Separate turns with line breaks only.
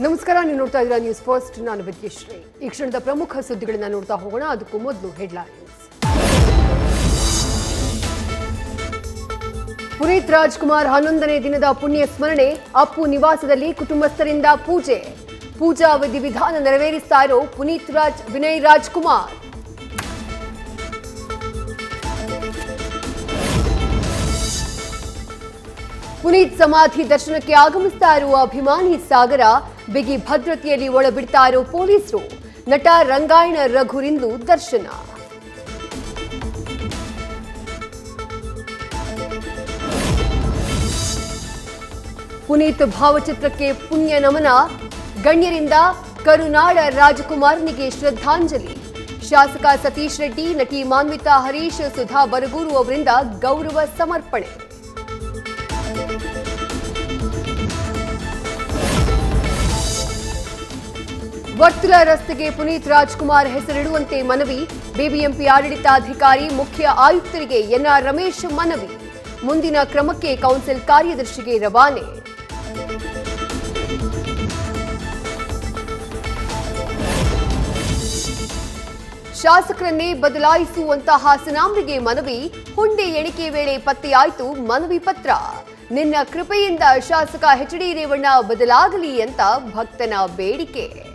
ನಮಸ್ಕಾರ ನೀವು ನೋಡ್ತಾ ಇದ್ದೀರಾ ನ್ಯೂಸ್ ಫಸ್ಟ್ ನಾನು ವಿದ್ಯಶ್ರೀ ಈ ಕ್ಷಣದ ಪ್ರಮುಖ ಸುದ್ದಿಗಳನ್ನ ನೋಡ್ತಾ ಹೋಗೋಣ ಅದಕ್ಕೂ ಮೊದಲು ಹೆಡ್ಲೈನ್ಸ್ ಪುನೀತ್ ರಾಜ್ಕುಮಾರ್ ಹನ್ನೊಂದನೇ ದಿನದ ಪುಣ್ಯ ಸ್ಮರಣೆ ಅಪ್ಪು ನಿವಾಸದಲ್ಲಿ ಕುಟುಂಬಸ್ಥರಿಂದ ಪೂಜೆ ಪೂಜಾ ವಿಧಿವಿಧಾನ ನೆರವೇರಿಸ್ತಾ ಇರೋ ಪುನೀತ್ ರಾಜ್ ವಿನಯ್ ರಾಜ್ಕುಮಾರ್ ಪುನೀತ್ ಸಮಾಧಿ ದರ್ಶನಕ್ಕೆ ಆಗಮಿಸ್ತಾ ಇರುವ ಅಭಿಮಾನಿ ಸಾಗರ ಬಿಗಿ ಭದ್ರತೆಯಲ್ಲಿ ಒಳಬಿಡ್ತಾ ಇರೋ ಪೊಲೀಸರು ನಟ ರಂಗಾಯಣ ರಘುರಿಂದು ದರ್ಶನ ಪುನೀತ್ ಭಾವಚಿತ್ರಕ್ಕೆ ಪುಣ್ಯ ನಮನ ಗಣ್ಯರಿಂದ ಕರುನಾಡ ರಾಜಕುಮಾರನಿಗೆ ಶ್ರದ್ಧಾಂಜಲಿ ಶಾಸಕ ಸತೀಶ್ ರೆಡ್ಡಿ ನಟಿ ಮಾನ್ವಿತಾ ಹರೀಶ್ ಸುಧಾ ಬರಗೂರು ಅವರಿಂದ ಗೌರವ ಸಮರ್ಪಣೆ ವರ್ತುಲ ರಸ್ತೆಗೆ ಪುನೀತ್ ರಾಜ್ಕುಮಾರ್ ಹೆಸರಿಡುವಂತೆ ಮನವಿ ಬಿಬಿಎಂಪಿ ಆಡಳಿತಾಧಿಕಾರಿ ಮುಖ್ಯ ಆಯುಕ್ತರಿಗೆ ಎನ್ಆರ್ ರಮೇಶ್ ಮನವಿ ಮುಂದಿನ ಕ್ರಮಕ್ಕೆ ಕೌನ್ಸಿಲ್ ಕಾರ್ಯದರ್ಶಿಗೆ ರವಾನೆ ಶಾಸಕರನ್ನೇ ಬದಲಾಯಿಸುವಂತಹ ಹಾಸನಾಂಬಿಗೆ ಮನವಿ ಹುಂಡಿ ಎಣಿಕೆ ವೇಳೆ ಪತ್ತೆಯಾಯಿತು ಮನವಿ ಪತ್ರ ನಿನ್ನ ಕೃಪೆಯಿಂದ ಶಾಸಕ ಎಚ್ ಡಿ ರೇವಣ್ಣ ಬದಲಾಗಲಿ ಅಂತ ಭಕ್ತನ ಬೇಡಿಕೆ